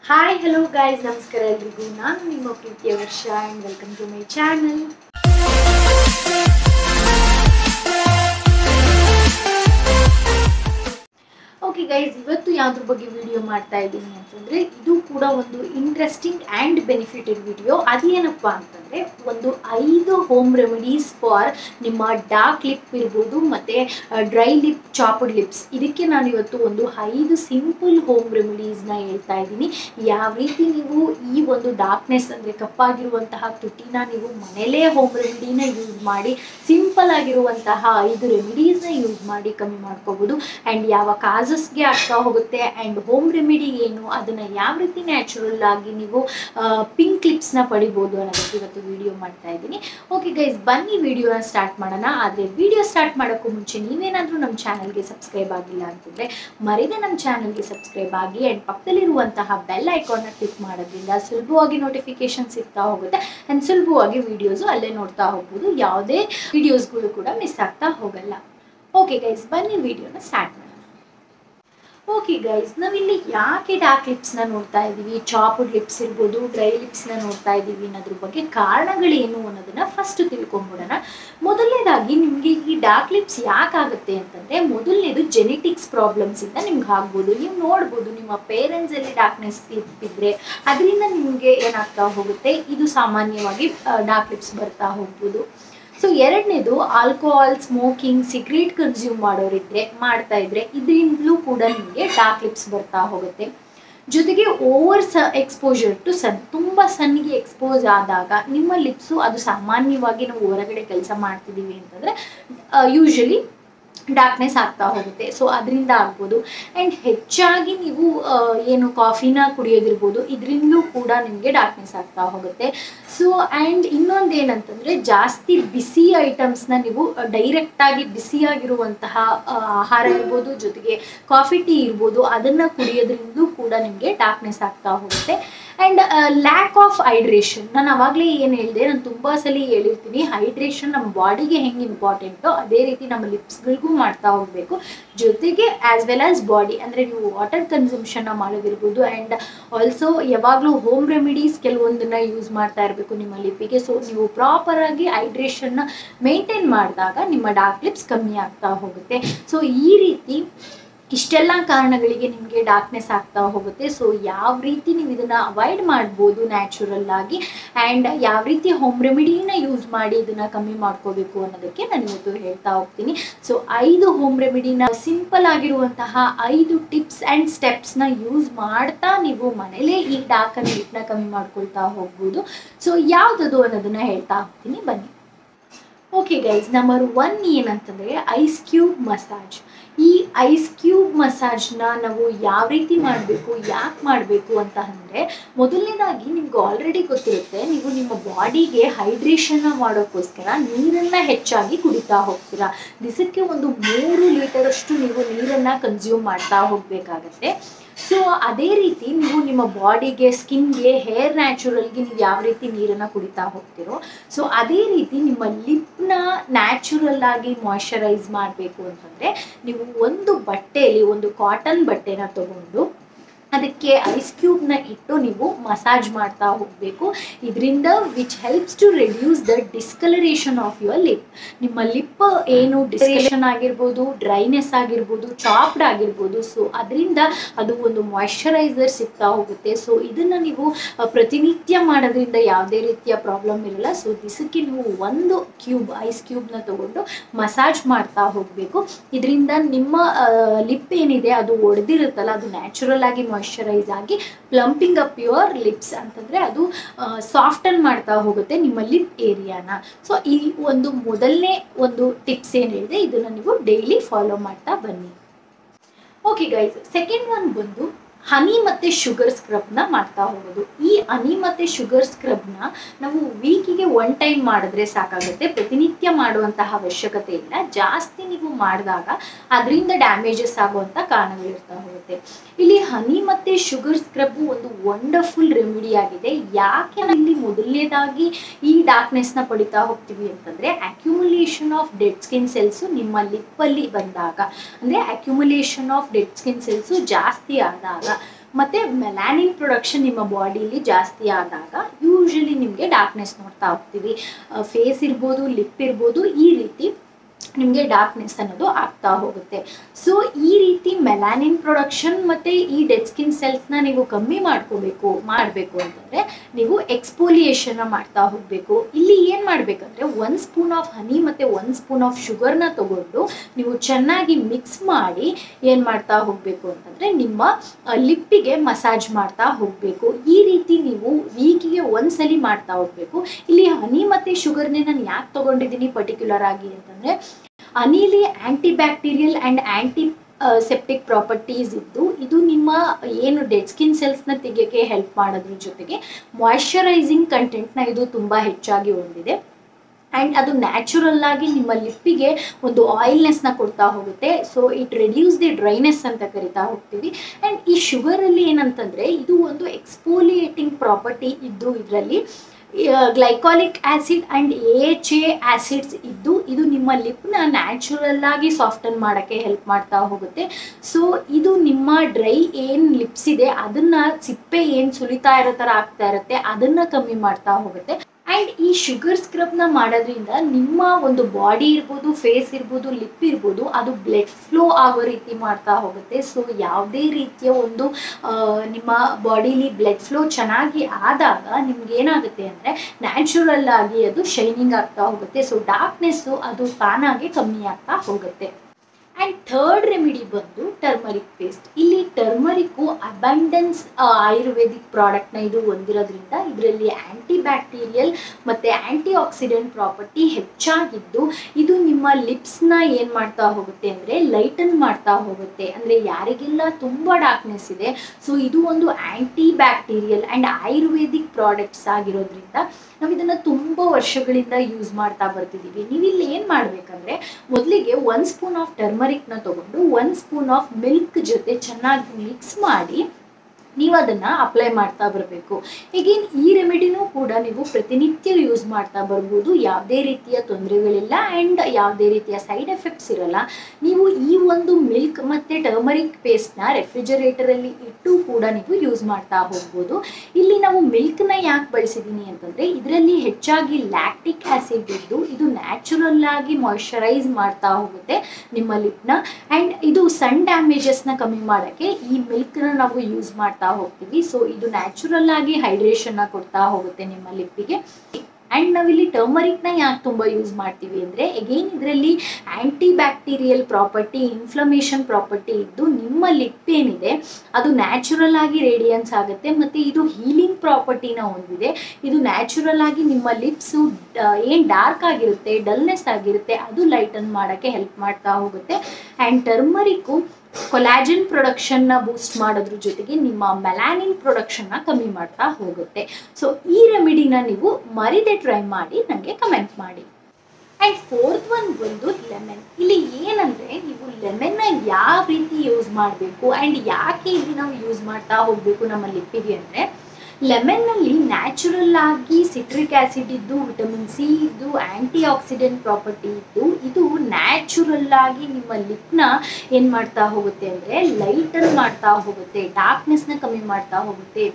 hi hello guys ನಮಸ್ಕಾರ ಎಲ್ರಿಗೂ ನಾನು ನಿಮ್ಮ ಪ್ರೀತಿಯ Varsha and welcome to my channel okay guys ಇವತ್ತು ಯಾವ್ದ್ರ ಬಗ್ಗೆ ವಿಡಿಯೋ ಮಾಡ್ತಾ ಇದ್ದೀನಿ ಅಂತಂದರೆ ಇದು ಕೂಡ ಒಂದು ಇಂಟ್ರೆಸ್ಟಿಂಗ್ ಆ್ಯಂಡ್ ಬೆನಿಫಿಟೆಡ್ ವಿಡಿಯೋ ಅದೇನಪ್ಪ ಅಂತಂದರೆ ಒಂದು ಐದು ಹೋಮ್ ರೆಮಿಡೀಸ್ ಫಾರ್ ನಿಮ್ಮ ಡಾರ್ಕ್ ಲಿಪ್ ಇರ್ಬೋದು ಮತ್ತು ಡ್ರೈ ಲಿಪ್ ಚಾಪ್ಡ್ ಲಿಪ್ಸ್ ಇದಕ್ಕೆ ನಾನು ಇವತ್ತು ಒಂದು ಐದು ಸಿಂಪಲ್ ಹೋಮ್ ರೆಮಿಡೀಸ್ನ ಹೇಳ್ತಾ ಇದ್ದೀನಿ ಯಾವ ರೀತಿ ನೀವು ಈ ಒಂದು ಡಾರ್ಕ್ನೆಸ್ ಅಂದರೆ ಕಪ್ಪಾಗಿರುವಂತಹ ತುಟಿನ ನೀವು ಮನೇಲೇ ಹೋಮ್ ರೆಮಿಡಿನ ಯೂಸ್ ಮಾಡಿ ಸಿಂಪಲ್ ಆಗಿರುವಂತಹ ಐದು ರೆಮಿಡೀಸ್ನ ಯೂಸ್ ಮಾಡಿ ಕಮ್ಮಿ ಮಾಡ್ಕೋಬೋದು ಆ್ಯಂಡ್ ಯಾವ ಕಾಸಸ್ಗೆ ಆಗ್ತಾ ಹೋಗುತ್ತೆ ಆ್ಯಂಡ್ ಹೋಮ್ ರೆಮಿಡಿ ಏನು ಅದನ್ನು ಯಾವ ರೀತಿ ನ್ಯಾಚುರಲ್ ಆಗಿ ನೀವು ಪಿಂಕ್ ಕ್ಲಿಪ್ಸ್ನ ಪಡಿಬೋದು ಅನ್ನೋದಕ್ಕೆ ಇವತ್ತು ವಿಡಿಯೋ ಮಾಡ್ತಾ ಇದ್ದೀನಿ ಓಕೆ ಗೈಸ್ ಬನ್ನಿ ವಿಡಿಯೋನ ಸ್ಟಾರ್ಟ್ ಮಾಡೋಣ ಆದರೆ ವಿಡಿಯೋ ಸ್ಟಾರ್ಟ್ ಮಾಡೋಕ್ಕೂ ಮುಂಚೆ ನೀವೇನಾದರೂ ನಮ್ಮ ಚಾನಲ್ಗೆ ಸಬ್ಸ್ಕ್ರೈಬ್ ಆಗಿಲ್ಲ ಅಂತಂದರೆ ಮರಿದೆ ನಮ್ಮ ಚಾನಲ್ಗೆ ಸಬ್ಸ್ಕ್ರೈಬ್ ಆಗಿ ಆ್ಯಂಡ್ ಪಕ್ಕದಲ್ಲಿರುವಂತಹ ಬೆಲ್ ಐಕಾನ್ನ ಕ್ಲಿಕ್ ಮಾಡೋದ್ರಿಂದ ಸುಲಭವಾಗಿ ನೋಟಿಫಿಕೇಶನ್ ಸಿಗ್ತಾ ಹೋಗುತ್ತೆ ಆ್ಯಂಡ್ ಸುಲಭವಾಗಿ ವಿಡಿಯೋಸು ಅಲ್ಲೇ ನೋಡ್ತಾ ಹೋಗ್ಬೋದು ಯಾವುದೇ ವಿಡಿಯೋಸ್ಗಳು ಕೂಡ ಮಿಸ್ ಆಗ್ತಾ ಹೋಗಲ್ಲ ಓಕೆ ಗೈಸ್ ಬನ್ನಿ ವಿಡಿಯೋನ ಸ್ಟಾರ್ಟ್ ಮಾಡೋಣ ಓಕೆ ಗೈಸ್ ನಾವಿಲ್ಲಿ ಯಾಕೆ ಡಾರ್ಕ್ ಲಿಪ್ಸ್ನ ನೋಡ್ತಾ ಇದ್ದೀವಿ ಚಾಪ್ಡ್ ಲಿಪ್ಸ್ ಇರ್ಬೋದು ಡ್ರೈ ಲಿಪ್ಸ್ನ ನೋಡ್ತಾ ಇದ್ದೀವಿ ಅನ್ನೋದ್ರ ಬಗ್ಗೆ ಕಾರಣಗಳೇನು ಅನ್ನೋದನ್ನ ಫಸ್ಟ್ ತಿಳ್ಕೊಂಬಿಡೋಣ ಮೊದಲನೇದಾಗಿ ನಿಮಗೆ ಈ ಡಾರ್ಕ್ ಲಿಪ್ಸ್ ಯಾಕಾಗುತ್ತೆ ಅಂತಂದರೆ ಮೊದಲನೇದು ಜೆನೆಟಿಕ್ಸ್ ಪ್ರಾಬ್ಲಮ್ಸಿಂದ ನಿಮ್ಗೆ ಆಗ್ಬೋದು ನೀವು ನೋಡ್ಬೋದು ನಿಮ್ಮ ಪೇರೆಂಟ್ಸಲ್ಲಿ ಡಾರ್ಕ್ನೆಸ್ ಇದ್ದರೆ ಅದರಿಂದ ನಿಮಗೆ ಏನಾಗ್ತಾ ಹೋಗುತ್ತೆ ಇದು ಸಾಮಾನ್ಯವಾಗಿ ಡಾರ್ಕ್ ಲಿಪ್ಸ್ ಬರ್ತಾ ಹೋಗ್ಬೋದು ಸೊ ಎರಡನೇದು ಆಲ್ಕೋಹಾಲ್ ಸ್ಮೋಕಿಂಗ್ ಸಿಗರೇಟ್ ಕನ್ಸ್ಯೂಮ್ ಮಾಡೋರಿದ್ರೆ ಮಾಡ್ತಾ ಇದ್ರೆ ಇದರಿಂದಲೂ ಕೂಡ ನಿಮಗೆ ಡಾರ್ಕ್ ಲಿಪ್ಸ್ ಬರ್ತಾ ಹೋಗುತ್ತೆ ಜೊತೆಗೆ ಓವರ್ ಸ ಎಕ್ಸ್ಪೋಜರ್ ಟು ಸನ್ ತುಂಬ ಸನ್ಗೆ ಎಕ್ಸ್ಪೋಸ್ ಆದಾಗ ನಿಮ್ಮ ಲಿಪ್ಸು ಅದು ಸಾಮಾನ್ಯವಾಗಿ ನಾವು ಹೊರಗಡೆ ಕೆಲಸ ಮಾಡ್ತಿದ್ದೀವಿ ಅಂತಂದರೆ ಯೂಶಲಿ ಡಾರ್ಕ್ನೆಸ್ ಆಗ್ತಾ ಹೋಗುತ್ತೆ ಸೊ ಅದರಿಂದ ಆಗ್ಬೋದು ಆ್ಯಂಡ್ ಹೆಚ್ಚಾಗಿ ನೀವು ಏನು ಕಾಫಿನ ಕುಡಿಯೋದಿರ್ಬೋದು ಇದರಿಂದಲೂ ಕೂಡ ನಿಮಗೆ ಡಾರ್ಕ್ನೆಸ್ ಆಗ್ತಾ ಹೋಗುತ್ತೆ ಸೊ ಆ್ಯಂಡ್ ಇನ್ನೊಂದು ಏನಂತಂದರೆ ಜಾಸ್ತಿ ಬಿಸಿ ಐಟಮ್ಸ್ನ ನೀವು ಡೈರೆಕ್ಟಾಗಿ ಬಿಸಿಯಾಗಿರುವಂತಹ ಆಹಾರ ಇರ್ಬೋದು ಜೊತೆಗೆ ಕಾಫಿ ಟೀ ಇರ್ಬೋದು ಅದನ್ನು ಕುಡಿಯೋದ್ರಿಂದಲೂ ಕೂಡ ನಿಮಗೆ ಡಾರ್ಕ್ನೆಸ್ ಆಗ್ತಾ ಹೋಗುತ್ತೆ ಆ್ಯಂಡ್ ಲ್ಯಾಕ್ ಆಫ್ ಹೈಡ್ರೇಷನ್ ನಾನು ಅವಾಗಲೇ ಏನು ಹೇಳಿದೆ ನಾನು ತುಂಬ ಸಲ ಹೇಳಿರ್ತೀನಿ ಹೈಡ್ರೇಷನ್ ನಮ್ಮ ಬಾಡಿಗೆ ಹೆಂಗೆ ಇಂಪಾರ್ಟೆಂಟೋ ಅದೇ ರೀತಿ ನಮ್ಮ ಲಿಪ್ಸ್ಗಳಿಗೂ ಮಾಡ್ತಾ ಹೋಗಬೇಕು ಜೊತೆಗೆ ಆ್ಯಸ್ ವೆಲ್ ಆಸ್ ಬಾಡಿ ಅಂದರೆ ನೀವು ವಾಟರ್ ಕನ್ಸಂಪ್ಷನ್ನ ಮಾಡೋದಿರ್ಬೋದು ಆ್ಯಂಡ್ ಆಲ್ಸೋ ಯಾವಾಗಲೂ ಹೋಮ್ ರೆಮಿಡೀಸ್ ಕೆಲವೊಂದನ್ನು ಯೂಸ್ ಮಾಡ್ತಾ ಇರಬೇಕು ನಿಮ್ಮ ಲಿಪ್ಪಿಗೆ ಸೊ ನೀವು ಪ್ರಾಪರಾಗಿ ಹೈಡ್ರೇಷನ್ನ ಮೇಂಟೈನ್ ಮಾಡಿದಾಗ ನಿಮ್ಮ ಡಾರ್ಕ್ ಲಿಪ್ಸ್ ಕಮ್ಮಿ ಆಗ್ತಾ ಹೋಗುತ್ತೆ ಸೊ ಈ ರೀತಿ ಇಷ್ಟೆಲ್ಲ ಕಾರಣಗಳಿಗೆ ನಿಮಗೆ ಡಾರ್ಕ್ನೆಸ್ ಆಗ್ತಾ ಹೋಗುತ್ತೆ ಸೊ ಯಾವ ರೀತಿ ನೀವು ಇದನ್ನು ಅವಾಯ್ಡ್ ಮಾಡ್ಬೋದು ನ್ಯಾಚುರಲ್ ಆಗಿ ಆ್ಯಂಡ್ ಯಾವ ರೀತಿ ಹೋಮ್ ರೆಮಿಡಿನ ಯೂಸ್ ಮಾಡಿ ಇದನ್ನು ಕಮ್ಮಿ ಮಾಡ್ಕೋಬೇಕು ಅನ್ನೋದಕ್ಕೆ ನಾನು ಇವತ್ತು ಹೇಳ್ತಾ ಹೋಗ್ತೀನಿ ಸೊ ಐದು ಹೋಮ್ ರೆಮಿಡಿನ ಸಿಂಪಲ್ ಆಗಿರುವಂತಹ ಐದು ಟಿಪ್ಸ್ ಆ್ಯಂಡ್ ಸ್ಟೆಪ್ಸ್ನ ಯೂಸ್ ಮಾಡ್ತಾ ನೀವು ಮನೇಲೇ ಈ ಡಾರ್ಕ್ ಅನ್ನು ಲಿಪ್ನ ಕಮ್ಮಿ ಮಾಡ್ಕೊಳ್ತಾ ಹೋಗ್ಬೋದು ಸೊ ಯಾವುದದು ಅನ್ನೋದನ್ನ ಹೇಳ್ತಾ ಹೋಗ್ತೀನಿ ಬನ್ನಿ ಓಕೆ ಗೈಸ್ ನಂಬರ್ ಒನ್ ಏನಂತಂದರೆ ಐಸ್ ಕ್ಯೂಬ್ ಮಸಾಜ್ ಈ ಐಸ್ ಕ್ಯೂಬ್ ಮಸಾಜ್ನ ನಾವು ಯಾವ ರೀತಿ ಮಾಡಬೇಕು ಯಾಕೆ ಮಾಡಬೇಕು ಅಂತ ಅಂದರೆ ಮೊದಲನೇದಾಗಿ ನಿಮ್ಗೆ ಆಲ್ರೆಡಿ ಗೊತ್ತಿರುತ್ತೆ ನೀವು ನಿಮ್ಮ ಬಾಡಿಗೆ ಹೈಡ್ರೇಷನ್ನ ಮಾಡೋಕ್ಕೋಸ್ಕರ ನೀರನ್ನು ಹೆಚ್ಚಾಗಿ ಕುಡಿತಾ ಹೋಗ್ತೀರಾ ದಿವಸಕ್ಕೆ ಒಂದು ಮೂರು ಲೀಟರಷ್ಟು ನೀವು ನೀರನ್ನು ಕನ್ಸ್ಯೂಮ್ ಮಾಡ್ತಾ ಹೋಗಬೇಕಾಗತ್ತೆ ಸೊ ಅದೇ ರೀತಿ ನೀವು ನಿಮ್ಮ ಬಾಡಿಗೆ ಸ್ಕಿನ್ಗೆ ಹೇರ್ ನ್ಯಾಚುರಲ್ಗೆ ನೀವು ಯಾವ ರೀತಿ ನೀರನ್ನು ಕುಡಿತಾ ಹೋಗ್ತೀರೋ ಸೊ ಅದೇ ರೀತಿ ನಿಮ್ಮ ಲಿಪ್ನ ನ್ಯಾಚುರಲ್ ಆಗಿ ಮಾಯ್ಶ್ಚರೈಸ್ ಮಾಡಬೇಕು ಅಂತಂದರೆ ನೀವು ಒಂದು ಬಟ್ಟೆಯಲ್ಲಿ ಒಂದು ಕಾಟನ್ ಬಟ್ಟೆನ ತಗೊಂಡು ಅದಕ್ಕೆ ಐಸ್ ಕ್ಯೂಬ್ನ ಇಟ್ಟು ನೀವು ಮಸಾಜ್ ಮಾಡ್ತಾ ಹೋಗಬೇಕು ಇದರಿಂದ which helps to reduce the discoloration of your lip ನಿಮ್ಮ ಲಿಪ್ ಏನು ಡಿಸ್ಕಲೇಷನ್ ಆಗಿರ್ಬೋದು ಡ್ರೈನೆಸ್ ಆಗಿರ್ಬೋದು ಚಾಪ್ಡ್ ಆಗಿರ್ಬೋದು ಸೊ ಅದರಿಂದ ಅದು ಒಂದು ಮಾಯ್ಶ್ಚರೈಸರ್ ಸಿಗ್ತಾ ಹೋಗುತ್ತೆ ಸೊ ಇದನ್ನು ನೀವು ಪ್ರತಿನಿತ್ಯ ಮಾಡೋದ್ರಿಂದ ಯಾವುದೇ ರೀತಿಯ ಪ್ರಾಬ್ಲಮ್ ಇರಲ್ಲ ಸೊ ದಿಸಕ್ಕೆ ನೀವು ಒಂದು ಕ್ಯೂಬ್ ಐಸ್ ಕ್ಯೂಬ್ನ ತಗೊಂಡು ಮಸಾಜ್ ಮಾಡ್ತಾ ಹೋಗಬೇಕು ಇದರಿಂದ ನಿಮ್ಮ ಲಿಪ್ ಏನಿದೆ ಅದು ಒಡೆದಿರುತ್ತಲ್ಲ ಅದು ನ್ಯಾಚುರಲ್ ಆಗಿ ಮಾಯ್ಶ್ಚರೈಸ್ ಆಗಿ ಪ್ಲಂಪಿಂಗ್ ಅಪ್ ಯುವರ್ ಲಿಪ್ಸ್ ಅಂತಂದರೆ ಅದು ಸಾಫ್ಟನ್ ಮಾಡ್ತಾ ಹೋಗುತ್ತೆ ನಿಮ್ಮ ಲಿಪ್ ಏರಿಯಾನ ಸೊ ಈ ಒಂದು ಮೊದಲನೇ ಒಂದು ಟಿಪ್ಸ್ ಏನು ಹೇಳಿದೆ ಇದನ್ನು ನೀವು ಡೈಲಿ ಫಾಲೋ ಮಾಡ್ತಾ ಬನ್ನಿ ಓಕೆ ಗೈಸ್ ಸೆಕೆಂಡ್ ಒನ್ ಬಂದು ಹನಿ ಮತ್ತು ಶುಗರ್ ಸ್ಕ್ರಬ್ನ ಮಾಡ್ತಾ ಹೋಗೋದು ಈ ಹನಿ ಮತ್ತು ಶುಗರ್ ಸ್ಕ್ರಬ್ನ ನಾವು ವೀಕಿಗೆ ಒನ್ ಟೈಮ್ ಮಾಡಿದ್ರೆ ಸಾಕಾಗುತ್ತೆ ಪ್ರತಿನಿತ್ಯ ಮಾಡುವಂತಹ ಅವಶ್ಯಕತೆ ಇಲ್ಲ ಜಾಸ್ತಿ ನೀವು ಮಾಡಿದಾಗ ಅದರಿಂದ ಡ್ಯಾಮೇಜಸ್ ಆಗುವಂಥ ಕಾರಣಗಳಿರ್ತಾ ಹೋಗುತ್ತೆ ಇಲ್ಲಿ ಹನಿ ಮತ್ತು ಶುಗರ್ ಸ್ಕ್ರಬ್ ಒಂದು ವಂಡರ್ಫುಲ್ ರೆಮಿಡಿ ಆಗಿದೆ ಯಾಕೆ ಇಲ್ಲಿ ಮೊದಲನೇದಾಗಿ ಈ ಡಾರ್ಕ್ನೆಸ್ನ ಪಡಿತಾ ಹೋಗ್ತೀವಿ ಅಂತಂದರೆ accumulation of dead skin cells ನಿಮ್ಮ ಲಿಪ್ಪಲ್ಲಿ ಬಂದಾಗ ಅಂದರೆ accumulation of dead skin cells ಜಾಸ್ತಿ ಆದಾಗ ಮತ್ತು ಮೆಲಾನಿನ್ ಪ್ರೊಡಕ್ಷನ್ ನಿಮ್ಮ ಬಾಡಿಲಿ ಜಾಸ್ತಿ ಆದಾಗ ಯೂಶಲಿ ನಿಮಗೆ ಡಾರ್ಕ್ನೆಸ್ ನೋಡ್ತಾ ಹೋಗ್ತೀವಿ ಫೇಸ್ ಇರ್ಬೋದು ಲಿಪ್ ಇರ್ಬೋದು ಈ ರೀತಿ ನಿಮಗೆ ಡಾರ್ಕ್ನೆಸ್ ಅನ್ನೋದು ಆಗ್ತಾ ಹೋಗುತ್ತೆ ಸೊ ಈ ರೀತಿ ಮೆಲಾನಿನ್ ಪ್ರೊಡಕ್ಷನ್ ಮತ್ತು ಈ ಡೆಡ್ ಸ್ಕಿನ್ ಸೆಲ್ಸ್ನ ನೀವು ಕಮ್ಮಿ ಮಾಡ್ಕೋಬೇಕು ಮಾಡಬೇಕು ಅಂತಂದರೆ ನೀವು ಎಕ್ಸ್ಪೋಲಿಯೇಷನ್ನ ಮಾಡ್ತಾ ಹೋಗಬೇಕು ಇಲ್ಲಿ ಏನು ಮಾಡಬೇಕಂದ್ರೆ ಒಂದು ಸ್ಪೂನ್ ಆಫ್ ಹನಿ ಮತ್ತು ಒಂದು ಸ್ಪೂನ್ ಆಫ್ ಶುಗರ್ನ ತಗೊಂಡು ನೀವು ಚೆನ್ನಾಗಿ ಮಿಕ್ಸ್ ಮಾಡಿ ಏನು ಮಾಡ್ತಾ ಹೋಗಬೇಕು ಅಂತಂದರೆ ನಿಮ್ಮ ಲಿಪ್ಪಿಗೆ ಮಸಾಜ್ ಮಾಡ್ತಾ ಹೋಗಬೇಕು ಈ ರೀತಿ ನೀವು ವೀಕಿಗೆ ಒಂದ್ಸಲಿ ಮಾಡ್ತಾ ಹೋಗಬೇಕು ಇಲ್ಲಿ ಹನಿ ಮತ್ತು ಶುಗರ್ನೇ ನಾನು ಯಾಕೆ ತೊಗೊಂಡಿದ್ದೀನಿ ಪರ್ಟಿಕ್ಯುಲರ್ ಆಗಿ ಅಂತಂದರೆ ಹನಿಲಿ antibacterial and antiseptic properties ಇದ್ದು ಇದು ನಿಮ್ಮ ಏನು ಡೆಡ್ ಸ್ಕಿನ್ ಸೆಲ್ಸ್ನ ತೆಗೆಯೋಕ್ಕೆ ಹೆಲ್ಪ್ ಮಾಡೋದ್ರ ಜೊತೆಗೆ ಮಾಯ್ಶ್ಚರೈಸಿಂಗ್ ಕಂಟೆಂಟ್ನ ಇದು ತುಂಬ ಹೆಚ್ಚಾಗಿ ಹೊಂದಿದೆ ಆ್ಯಂಡ್ ಅದು ನ್ಯಾಚುರಲ್ ಆಗಿ ನಿಮ್ಮ ಲಿಪ್ಪಿಗೆ ಒಂದು ಆಯಿಲ್ನೆಸ್ನ ಕೊಡ್ತಾ ಹೋಗುತ್ತೆ so it reduce the dryness ಅಂತ ಕರಿತಾ ಹೋಗ್ತೀವಿ ಆ್ಯಂಡ್ ಈ ಶುಗರಲ್ಲಿ ಏನಂತಂದರೆ ಇದು ಒಂದು ಎಕ್ಸ್ಪೋಲಿಯೇಟಿಂಗ್ ಪ್ರಾಪರ್ಟಿ ಇದ್ದು ಇದರಲ್ಲಿ glycolic acid and H A acids ಇದ್ದು ಇದು ನಿಮ್ಮ ಲಿಪ್ನ ನ್ಯಾಚುರಲ್ ಆಗಿ ಸಾಫ್ಟನ್ ಮಾಡೋಕ್ಕೆ ಹೆಲ್ಪ್ ಮಾಡ್ತಾ ಹೋಗುತ್ತೆ ಸೊ ಇದು ನಿಮ್ಮ ಡ್ರೈ ಏನು ಲಿಪ್ಸ್ ಇದೆ ಅದನ್ನು ಸಿಪ್ಪೆ ಏನು ಸುಲಿತಾ ಇರೋ ಥರ ಆಗ್ತಾ ಇರುತ್ತೆ ಅದನ್ನು ಕಮ್ಮಿ ಮಾಡ್ತಾ ಹೋಗುತ್ತೆ ಆ್ಯಂಡ್ ಈ ಶುಗರ್ ಸ್ಕ್ರಬ್ನ ಮಾಡೋದ್ರಿಂದ ನಿಮ್ಮ ಒಂದು ಬಾಡಿ ಇರ್ಬೋದು ಫೇಸ್ ಇರ್ಬೋದು ಲಿಪ್ ಇರ್ಬೋದು ಅದು ಬ್ಲಡ್ ಫ್ಲೋ ಆಗೋ ರೀತಿ ಮಾಡ್ತಾ ಹೋಗುತ್ತೆ ಸೊ ಯಾವುದೇ ರೀತಿಯ ಒಂದು ನಿಮ್ಮ ಬಾಡಿಲಿ ಬ್ಲಡ್ ಫ್ಲೋ ಚೆನ್ನಾಗಿ ಆದಾಗ ನಿಮ್ಗೆ ಏನಾಗುತ್ತೆ ಅಂದರೆ ನ್ಯಾಚುರಲ್ ಆಗಿ ಅದು ಶೈನಿಂಗ್ ಆಗ್ತಾ ಹೋಗುತ್ತೆ ಸೊ ಡಾರ್ಕ್ನೆಸ್ಸು ಅದು ತಾನಾಗೆ ಕಮ್ಮಿ ಆಗ್ತಾ ಹೋಗುತ್ತೆ ಆ್ಯಂಡ್ ಥರ್ಡ್ ರೆಮಿಡಿ ಬಂದು ಟರ್ಮರಿಕ್ ಪೇಸ್ಟ್ ಇಲ್ಲಿ ಟರ್ಮರಿಕ್ಕು ಅಬಂಡೆನ್ಸ್ ಆಯುರ್ವೇದಿಕ್ ಪ್ರಾಡಕ್ಟ್ನ ಇದು ಹೊಂದಿರೋದ್ರಿಂದ ಇದರಲ್ಲಿ ಆ್ಯಂಟಿ ಬ್ಯಾಕ್ಟೀರಿಯಲ್ ಮತ್ತು ಆ್ಯಂಟಿ ಆಕ್ಸಿಡೆಂಟ್ ಪ್ರಾಪರ್ಟಿ ಹೆಚ್ಚಾಗಿದ್ದು ಇದು ನಿಮ್ಮ ಲಿಪ್ಸ್ನ ಏನು ಮಾಡ್ತಾ ಹೋಗುತ್ತೆ ಅಂದರೆ ಲೈಟನ್ ಮಾಡ್ತಾ ಹೋಗುತ್ತೆ ಅಂದರೆ ಯಾರಿಗೆಲ್ಲ ತುಂಬ ಡಾರ್ಕ್ನೆಸ್ ಇದೆ ಸೊ ಇದು ಒಂದು antibacterial and Ayurvedic products ಆಗಿರೋದ್ರಿಂದ ನಾವು ಇದನ್ನು ತುಂಬ ವರ್ಷಗಳಿಂದ ಯೂಸ್ ಮಾಡ್ತಾ ಬರ್ತಿದ್ದೀವಿ ನೀವು ಇಲ್ಲಿ ಏನು ಮಾಡಬೇಕಂದ್ರೆ ಮೊದಲಿಗೆ ಒಂದು ಸ್ಪೂನ್ ಆಫ್ ಟರ್ಮರಿಕ್ನ ತೊಗೊಂಡು ಒಂದು ಸ್ಪೂನ್ ಆಫ್ ಮಿಲ್ಕ್ ಜೊತೆ ಚೆನ್ನಾಗಿ ಮಿಕ್ಸ್ ಮಾಡಿ ನೀವು ಅದನ್ನು ಅಪ್ಲೈ ಮಾಡ್ತಾ ಬರಬೇಕು ಈಗೇನು ಈ ರೆಮಿಡಿನೂ ಕೂಡ ನೀವು ಪ್ರತಿನಿತ್ಯ ಯೂಸ್ ಮಾಡ್ತಾ ಬರ್ಬೋದು ಯಾವುದೇ ರೀತಿಯ ತೊಂದರೆಗಳಿಲ್ಲ ಆ್ಯಂಡ್ ಯಾವುದೇ ರೀತಿಯ ಸೈಡ್ ಎಫೆಕ್ಟ್ಸ್ ಇರಲ್ಲ ನೀವು ಈ ಒಂದು ಮಿಲ್ಕ್ ಮತ್ತು ಟರ್ಮರಿಕ್ ಪೇಸ್ಟ್ನ ರೆಫ್ರಿಜರೇಟರಲ್ಲಿ ಇಟ್ಟು ಕೂಡ ನೀವು ಯೂಸ್ ಮಾಡ್ತಾ ಹೋಗ್ಬೋದು ಇಲ್ಲಿ ನಾವು ಮಿಲ್ಕ್ನ ಯಾಕೆ ಬಳಸಿದ್ದೀನಿ ಅಂತಂದರೆ ಇದರಲ್ಲಿ ಹೆಚ್ಚಾಗಿ ಲ್ಯಾಕ್ಟಿಕ್ ಆ್ಯಸಿಡ್ ಇದ್ದು ಇದು ನ್ಯಾಚುರಲ್ ಆಗಿ ಮಾಯ್ಶ್ಚರೈಸ್ ಮಾಡ್ತಾ ಹೋಗುತ್ತೆ ನಿಮ್ಮ ಲಿಪ್ನ ಆ್ಯಂಡ್ ಇದು ಸನ್ ಡ್ಯಾಮೇಜಸ್ನ ಕಮ್ಮಿ ಮಾಡೋಕ್ಕೆ ಈ ಮಿಲ್ಕ್ನ ನಾವು ಯೂಸ್ ಮಾಡ್ತಾ ಹೋಗ್ತೀವಿ ಸೊ ಇದು ನ್ಯಾಚುರಲ್ ಆಗಿ ಹೈಡ್ರೇಷನ್ನ ಕೊಡ್ತಾ ಹೋಗುತ್ತೆ ನಿಮ್ಮ ಲಿಪ್ಪಿಗೆ ಆ್ಯಂಡ್ ನಾವಿಲ್ಲಿ ಟರ್ಮರಿಕ್ನ ಯಾಕೆ ತುಂಬ ಯೂಸ್ ಮಾಡ್ತೀವಿ ಅಂದರೆ ಎಗೇನ್ ಇದರಲ್ಲಿ antibacterial property inflammation property ಇದ್ದು ನಿಮ್ಮ ಲಿಪ್ ಏನಿದೆ ಅದು ನ್ಯಾಚುರಲ್ ಆಗಿ ರೇಡಿಯನ್ಸ್ ಆಗುತ್ತೆ ಮತ್ತು ಇದು ಹೀಲಿಂಗ್ ಪ್ರಾಪರ್ಟಿನ ಹೊಂದಿದೆ ಇದು ನ್ಯಾಚುರಲ್ ಆಗಿ ನಿಮ್ಮ ಲಿಪ್ಸು ಏನು ಡಾರ್ಕ್ ಆಗಿರುತ್ತೆ ಡಲ್ನೆಸ್ ಆಗಿರುತ್ತೆ ಅದು ಲೈಟನ್ ಮಾಡೋಕ್ಕೆ ಹೆಲ್ಪ್ ಮಾಡ್ತಾ ಹೋಗುತ್ತೆ ಆ್ಯಂಡ್ ಟರ್ಮರಿಕ್ಕು ಕೊಲಾಜನ್ ಪ್ರೊಡಕ್ಷನ್ನ ಬೂಸ್ಟ್ ಮಾಡೋದ್ರ ಜೊತೆಗೆ ನಿಮ್ಮ ಮೆಲಾನಿನ್ ಪ್ರೊಡಕ್ಷನ್ನ ಕಮ್ಮಿ ಮಾಡ್ತಾ ಹೋಗುತ್ತೆ ಸೊ ಈ ರೆಮಿಡಿನ ನೀವು ಮರಿದೆ ಟ್ರೈ ಮಾಡಿ ನನಗೆ ಕಮೆಂಟ್ ಮಾಡಿ ಆ್ಯಂಡ್ ಫೋರ್ತ್ ಒನ್ ಬಂದು ಲೆಮನ್ ಇಲ್ಲಿ ಏನಂದರೆ ನೀವು ಲೆಮನ್ನ ಯಾವ ರೀತಿ ಯೂಸ್ ಮಾಡಬೇಕು ಆ್ಯಂಡ್ ಯಾಕೆ ಇಲ್ಲಿ ನಾವು ಯೂಸ್ ಮಾಡ್ತಾ ಹೋಗಬೇಕು ನಮ್ಮ ಲಿಪ್ಪಿಗೆ ಅಂದರೆ ಲೆಮನ್ನಲ್ಲಿ ನ್ಯಾಚುರಲ್ ಆಗಿ ಸಿಟ್ರಿಕ್ ಆ್ಯಸಿಡ್ ಇದ್ದು ವಿಟಮಿನ್ ಸಿ ಇದ್ದು ಆ್ಯಂಟಿ ಆಕ್ಸಿಡೆಂಟ್ ಪ್ರಾಪರ್ಟಿ ಇದ್ದು ಇದು ನ್ಯಾಚುರಲ್ ಆಗಿ ನಿಮ್ಮ ಲಿಪ್ನ ಏನು ಮಾಡ್ತಾ ಹೋಗುತ್ತೆ ಅಂದರೆ ಲೈಟನ್ ಮಾಡ್ತಾ ಹೋಗುತ್ತೆ ಡಾರ್ಕ್ನೆಸ್ನ ಕಮ್ಮಿ ಮಾಡ್ತಾ ಹೋಗುತ್ತೆ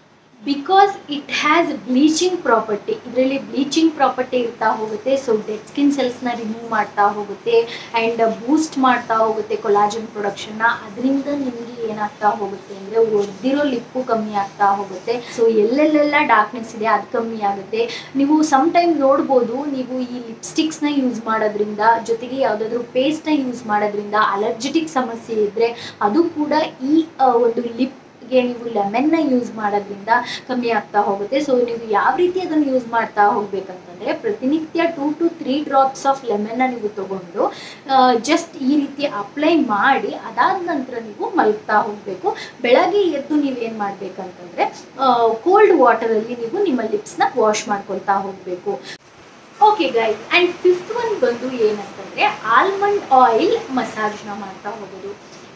because it has bleaching property ಇದರಲ್ಲಿ ಬ್ಲೀಚಿಂಗ್ ಪ್ರಾಪರ್ಟಿ ಇರ್ತಾ ಹೋಗುತ್ತೆ ಸೊ ಡೆಡ್ ಸ್ಕಿನ್ ಸೆಲ್ಸ್ನ ರಿಮೂವ್ ಮಾಡ್ತಾ ಹೋಗುತ್ತೆ ಆ್ಯಂಡ್ ಬೂಸ್ಟ್ ಮಾಡ್ತಾ ಹೋಗುತ್ತೆ ಕೊಲಾಜನ್ ಪ್ರೊಡಕ್ಷನ್ನ ಅದರಿಂದ ನಿಮಗೆ ಏನಾಗ್ತಾ ಹೋಗುತ್ತೆ ಅಂದರೆ ಒಡೆದಿರೋ ಲಿಪ್ಪು ಕಮ್ಮಿ ಆಗ್ತಾ ಹೋಗುತ್ತೆ ಸೊ ಎಲ್ಲೆಲ್ಲೆಲ್ಲ ಡಾರ್ಕ್ನೆಸ್ ಇದೆ ಅದು ಕಮ್ಮಿ ಆಗುತ್ತೆ ನೀವು ಸಮ್ ಟೈಮ್ ನೋಡ್ಬೋದು ನೀವು ಈ ಲಿಪ್ಸ್ಟಿಕ್ಸ್ನ ಯೂಸ್ ಮಾಡೋದ್ರಿಂದ ಜೊತೆಗೆ ಯಾವುದಾದ್ರೂ ಪೇಸ್ಟ್ನ ಯೂಸ್ ಮಾಡೋದ್ರಿಂದ ಅಲರ್ಜೆಟಿಕ್ ಸಮಸ್ಯೆ ಇದ್ದರೆ ಅದು ಕೂಡ ಈ ಆ, ಒಂದು ಲಿಪ್ ಗೆ ನೀವು ಲೆಮನ್ನ ಯೂಸ್ ಮಾಡೋದ್ರಿಂದ ಕಮ್ಮಿ ಆಗ್ತಾ ಹೋಗುತ್ತೆ ಸೊ ನೀವು ಯಾವ ರೀತಿ ಅದನ್ನು ಯೂಸ್ ಮಾಡ್ತಾ ಹೋಗ್ಬೇಕಂತಂದರೆ ಪ್ರತಿನಿತ್ಯ two to three drops of ಲೆಮನ್ನ ನೀವು ತಗೊಂಡು ಜಸ್ಟ್ ಈ ರೀತಿ ಅಪ್ಲೈ ಮಾಡಿ ಅದಾದ ನಂತರ ನೀವು ಮಲಗ್ತಾ ಹೋಗಬೇಕು ಬೆಳಗ್ಗೆ ಎದ್ದು ನೀವೇನು ಮಾಡಬೇಕಂತಂದರೆ ಕೋಲ್ಡ್ ವಾಟರಲ್ಲಿ ನೀವು ನಿಮ್ಮ ಲಿಪ್ಸ್ನ ವಾಶ್ ಮಾಡ್ಕೊಳ್ತಾ ಹೋಗಬೇಕು okay guys and fifth one ಬಂದು ಏನಂತಂದರೆ ಆಲ್ಮಂಡ್ ಆಯಿಲ್ ಮಸಾಜ್ನ ಮಾಡ್ತಾ ಹೋಗೋದು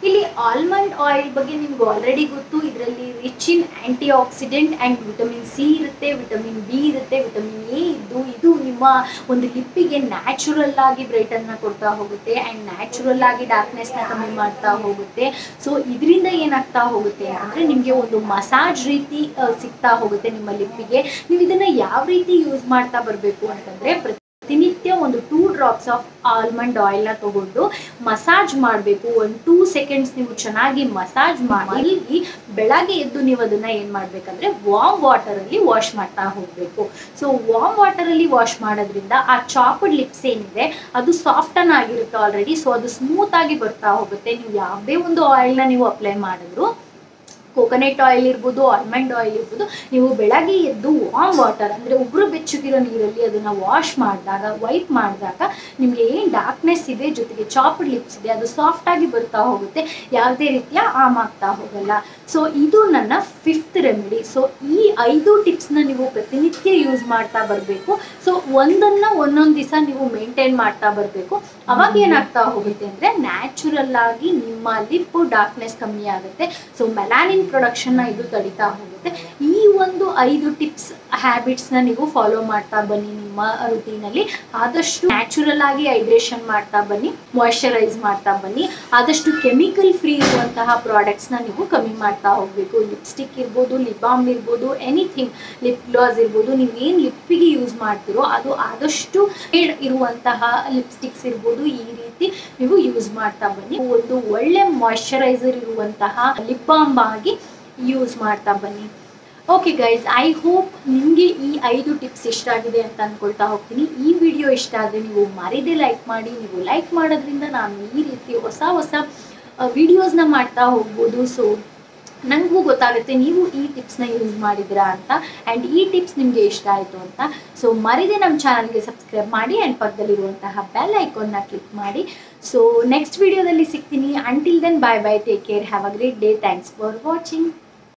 ಇಲ್ಲಿ ಆಲ್ಮಂಡ್ ಆಯಿಲ್ ಬಗ್ಗೆ ನಿಮ್ಗೆ ಆಲ್ರೆಡಿ ಗೊತ್ತು ಇದರಲ್ಲಿ rich in antioxidant and vitamin C ಇರುತ್ತೆ ವಿಟಮಿನ್ ಬಿ ಇರುತ್ತೆ ವಿಟಮಿನ್ ಎ ಇದ್ದು ಇದು ನಿಮ್ಮ ಒಂದು ಲಿಪ್ಪಿಗೆ ನ್ಯಾಚುರಲ್ ಆಗಿ ಬ್ರೈಟನ್ನ ಕೊಡ್ತಾ ಹೋಗುತ್ತೆ ಆ್ಯಂಡ್ ನ್ಯಾಚುರಲ್ ಆಗಿ ಡಾರ್ಕ್ನೆಸ್ನ ಕಮ್ಮಿ ಮಾಡ್ತಾ ಹೋಗುತ್ತೆ ಸೊ ಇದರಿಂದ ಏನಾಗ್ತಾ ಹೋಗುತ್ತೆ ಅಂದರೆ ನಿಮಗೆ ಒಂದು ಮಸಾಜ್ ರೀತಿ ಆ, ಸಿಗ್ತಾ ಹೋಗುತ್ತೆ ನಿಮ್ಮ ಲಿಪ್ಪಿಗೆ ನೀವು ಇದನ್ನು ಯಾವ ರೀತಿ ಯೂಸ್ ಮಾಡ್ತಾ ಬರಬೇಕು ಅಂತಂದರೆ ಪ್ರತಿನಿತ್ಯ ಒಂದು ಟೂ ಡ್ರಾಪ್ಸ್ ಆಫ್ ಆಲ್ಮಂಡ್ ಆಯಿಲ್ನ ತಗೊಂಡು ಮಸಾಜ್ ಮಾಡಬೇಕು ಒಂದು ಟೂ ಸೆಕೆಂಡ್ಸ್ ನೀವು ಚೆನ್ನಾಗಿ ಮಸಾಜ್ ಮಾಡಿ ಬೆಳಗ್ಗೆ ಎದ್ದು ನೀವು ಅದನ್ನ ಏನು ಮಾಡಬೇಕಂದ್ರೆ ವಾಮ್ ವಾಟರಲ್ಲಿ ವಾಶ್ ಮಾಡ್ತಾ ಹೋಗಬೇಕು ಸೊ ವಾಮ್ ವಾಟರಲ್ಲಿ ವಾಶ್ ಮಾಡೋದ್ರಿಂದ ಆ ಚಾಪಡ್ ಲಿಪ್ಸ್ ಏನಿದೆ ಅದು ಸಾಫ್ಟನ್ ಆಗಿರುತ್ತೆ ಆಲ್ರೆಡಿ ಸೊ ಅದು ಸ್ಮೂತ್ ಆಗಿ ಬರ್ತಾ ಹೋಗುತ್ತೆ ನೀವು ಯಾವುದೇ ಒಂದು ಆಯಿಲ್ನ ನೀವು ಅಪ್ಲೈ ಮಾಡಿದ್ರು ಕೋಕೋನಟ್ ಆಯಿಲ್ ಇರ್ಬೋದು ಆಲ್ಮಂಡ್ ಆಯಿಲ್ ಇರ್ಬೋದು ನೀವು ಬೆಳಗ್ಗೆ ಎದ್ದು ವಾಮ್ ವಾಟರ್ ಅಂದರೆ ಉಗುರು ಬೆಚ್ಚಗಿರೋ ನೀರಲ್ಲಿ ಅದನ್ನು ವಾಶ್ ಮಾಡಿದಾಗ ವೈಪ್ ಮಾಡಿದಾಗ ನಿಮಗೆ ಏನು ಡಾರ್ಕ್ನೆಸ್ ಇದೆ ಜೊತೆಗೆ ಚಾಪಡ್ ಲಿಪ್ಸ್ ಇದೆ ಅದು ಸಾಫ್ಟ್ ಆಗಿ ಬರ್ತಾ ಹೋಗುತ್ತೆ ಯಾವುದೇ ರೀತಿಯ ಆಮ್ ಆಗ್ತಾ ಹೋಗಲ್ಲ ಸೊ ಇದು ನನ್ನ ಫಿಫ್ತ್ ರೆಮಿಡಿ ಸೊ ಈ ಐದು ಟಿಪ್ಸ್ನ ನೀವು ಪ್ರತಿನಿತ್ಯ ಯೂಸ್ ಮಾಡ್ತಾ ಬರಬೇಕು ಸೊ ಒಂದನ್ನು ಒಂದೊಂದು ದಿವಸ ನೀವು ಮೇಂಟೈನ್ ಮಾಡ್ತಾ ಬರಬೇಕು ಅವಾಗ ಏನಾಗ್ತಾ ಹೋಗುತ್ತೆ ಅಂದರೆ ನ್ಯಾಚುರಲ್ ಆಗಿ ನಿಮ್ಮ ಲಿಪ್ ಡಾರ್ಕ್ನೆಸ್ ಕಮ್ಮಿ ಆಗುತ್ತೆ ಸೊ ಮೆಲಾನಿನ್ ಪ್ರೊಡಕ್ಷನ್ನ ಇದು ತಡಿತಾ ಹೋಗುತ್ತೆ ಈ ಒಂದು ಐದು ಟಿಪ್ಸ್ ಹ್ಯಾಬಿಟ್ಸ್ನ ನೀವು ಫಾಲೋ ಮಾಡ್ತಾ ಬನ್ನಿ ನಿಮ್ಮ ರುಟೀನಲ್ಲಿ ಆದಷ್ಟು ನ್ಯಾಚುರಲ್ ಆಗಿ ಹೈಡ್ರೇಷನ್ ಮಾಡ್ತಾ ಬನ್ನಿ ಮಾಯಶ್ಚರೈಸ್ ಮಾಡ್ತಾ ಬನ್ನಿ ಆದಷ್ಟು ಕೆಮಿಕಲ್ ಫ್ರೀ ಇರುವಂತಹ ಪ್ರಾಡಕ್ಟ್ಸ್ನ ನೀವು ಕಮ್ಮಿ ಮಾಡ್ತಾ ಹೋಗಬೇಕು ಲಿಪ್ಸ್ಟಿಕ್ ಇರ್ಬೋದು ಲಿಪ್ ಬಾಮ್ ಇರ್ಬೋದು ಎನಿಥಿಂಗ್ ಲಿಪ್ ಗ್ಲಾಸ್ ಇರ್ಬೋದು ನೀವು ಏನು ಲಿಪ್ಪಿಗೆ ಯೂಸ್ ಮಾಡ್ತೀರೋ ಅದು ಆದಷ್ಟು shade ಇರುವಂತಹ ಲಿಪ್ಸ್ಟಿಕ್ಸ್ ಇರ್ಬೋದು ಈ ರೀತಿ ನೀವು ಯೂಸ್ ಮಾಡ್ತಾ ಬನ್ನಿ ಒಂದು ಒಳ್ಳೆ ಮಾಯಶ್ಚರೈಸರ್ ಇರುವಂತಹ ಲಿಪ್ ಬಾಮ್ ಆಗಿ ಯೂಸ್ ಮಾಡ್ತಾ ಬನ್ನಿ ಓಕೆ ಗೈಸ್ ಐ ಹೋಪ್ ನಿಮಗೆ ಈ ಐದು ಟಿಪ್ಸ್ ಇಷ್ಟ ಆಗಿದೆ ಅಂತ ಅಂದ್ಕೊಳ್ತಾ ಹೋಗ್ತೀನಿ ಈ ವಿಡಿಯೋ ಇಷ್ಟ ಆದರೆ ನೀವು ಮರಿದೇ ಲೈಕ್ ಮಾಡಿ ನೀವು ಲೈಕ್ ಮಾಡೋದ್ರಿಂದ ನಾನು ಈ ರೀತಿ ಹೊಸ ಹೊಸ ವಿಡಿಯೋಸ್ನ ಮಾಡ್ತಾ ಹೋಗ್ಬೋದು ಸೊ ನನಗೂ ಗೊತ್ತಾಗುತ್ತೆ ನೀವು ಈ ಟಿಪ್ಸ್ನ ಯೂಸ್ ಮಾಡಿದ್ದೀರಾ ಅಂತ ಆ್ಯಂಡ್ ಈ ಟಿಪ್ಸ್ ನಿಮಗೆ ಇಷ್ಟ ಆಯಿತು ಅಂತ ಸೊ ಮರಿದೇ ನಮ್ಮ ಚಾನಲ್ಗೆ ಸಬ್ಸ್ಕ್ರೈಬ್ ಮಾಡಿ ಆ್ಯಂಡ್ ಪಕ್ಕದಲ್ಲಿರುವಂತಹ ಬೆಲ್ ಐಕಾನ್ನ ಕ್ಲಿಕ್ ಮಾಡಿ ಸೊ ನೆಕ್ಸ್ಟ್ ವಿಡಿಯೋದಲ್ಲಿ ಸಿಗ್ತೀನಿ until then bye bye take care have a great day thanks for watching